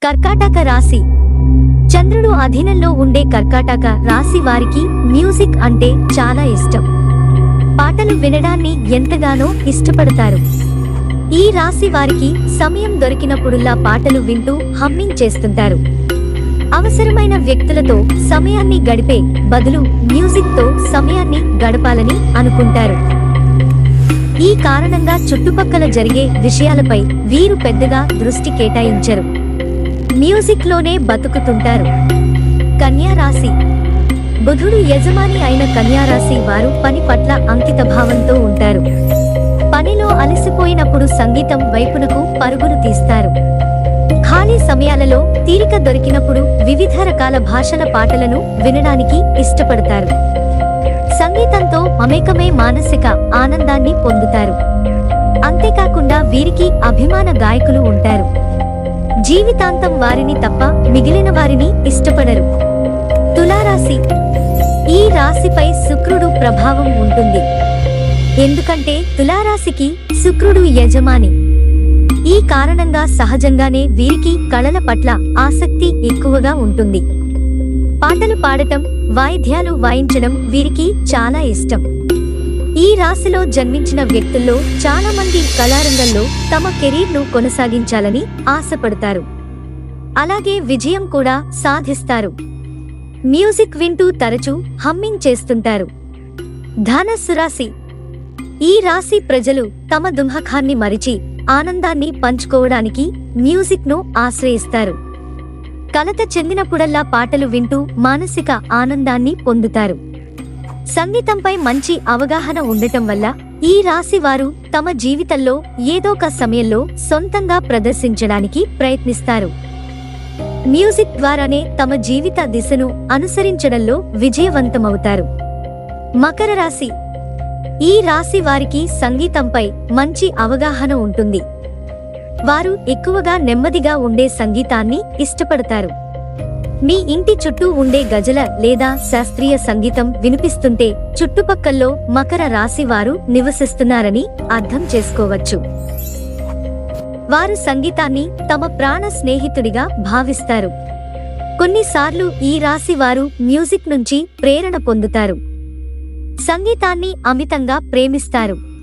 కర్కాటక రాశి చంద్రుడు అధీనంలో ఉండే కర్కాటక రాశి వారికి మ్యూజిక్ అంటే చాలా ఇష్టం పాటలు వినడాన్ని ఎంతగానో ఇష్టపడతారు ఈ రాశి వారికి సమయం దొరికినప్పుడుల్లా పాటలు వింటూ హమ్మింగ్ చేస్తుంటారు అవసరమైన వ్యక్తులతో సమయాన్ని గడిపే బదులు మ్యూజిక్తో సమయాన్ని గడపాలని అనుకుంటారు ఈ కారణంగా చుట్టుపక్కల జరిగే విషయాలపై వీరు పెద్దగా దృష్టి కేటాయించరు మ్యూజిక్ లోనే బతుకుతుంటారు కన్యా రాశి బుధుడు యజమాని అయిన కన్యా రాశి వారు పని పట్ల అంకిత భావంతో ఉంటారు పనిలో అలసిపోయినప్పుడు సంగీతం వైపునకు పరుగులు తీస్తారు ఖాళీ సమయాలలో తీరిక దొరికినప్పుడు వివిధ రకాల భాషల పాటలను వినడానికి ఇష్టపడతారు సంగీతంతో మమేకమై మానసిక ఆనందాన్ని పొందుతారు అంతేకాకుండా వీరికి అభిమాన గాయకులు ఉంటారు జీవితాంతం వారిని తప్ప మిగిలిన వారిని ఇష్టపడరు తులారాశి ఈ రాశిపై శుక్రుడు ప్రభావం ఉంటుంది ఎందుకంటే తులారాశికి శుక్రుడు యజమాని ఈ కారణంగా సహజంగానే వీరికి కళల పట్ల ఆసక్తి ఎక్కువగా ఉంటుంది పాటలు పాడటం వాయిద్యాలు వాయించడం వీరికి చాలా ఇష్టం ఈ రాశిలో జన్మించిన వ్యక్తుల్లో చాలా మంది కళారంగంలో తమ కెరీర్ను కొనసాగించాలని ఆశపడతారు అలాగే విజయం కూడా సాధిస్తారు మ్యూజిక్ వింటూ తరచూ హమ్మింగ్ చేస్తుంటారు ధనస్సు రాశి ఈ రాశి ప్రజలు తమ దుంహకాన్ని మరిచి ఆనందాన్ని పంచుకోవడానికి మ్యూజిక్ను ఆశ్రయిస్తారు కలత చెందినప్పుడల్లా పాటలు వింటూ మానసిక ఆనందాన్ని పొందుతారు సంగీతంపై మంచి అవగాహన ఉండటం వల్ల ఈ రాశి వారు తమ జీవితంలో ఏదోక సమయంలో సొంతంగా ప్రదర్శించడానికి ప్రయత్నిస్తారు మ్యూజిక్ ద్వారానే తమ జీవిత దిశను అనుసరించడంలో విజయవంతమవుతారు మకర రాశి ఈ రాశి వారికి సంగీతంపై మంచి అవగాహన ఉంటుంది వారు ఎక్కువగా నెమ్మదిగా ఉండే సంగీతాన్ని ఇష్టపడతారు మీ ఇంటి చుట్టూ ఉండే గజల లేదా శాస్త్రీయ సంగీతం వినిపిస్తుంటే చుట్టుపక్కల్లో మకర రాశి వారు నివసిస్తున్నారని అర్థం చేసుకోవచ్చు వారు సంగీతాన్ని తమ ప్రాణ స్నేహితుడిగా భావిస్తారు కొన్నిసార్లు ఈ రాశి వారు మ్యూజిక్ నుంచి ప్రేరణ పొందుతారు సంగీతాన్ని అమితంగా ప్రేమిస్తారు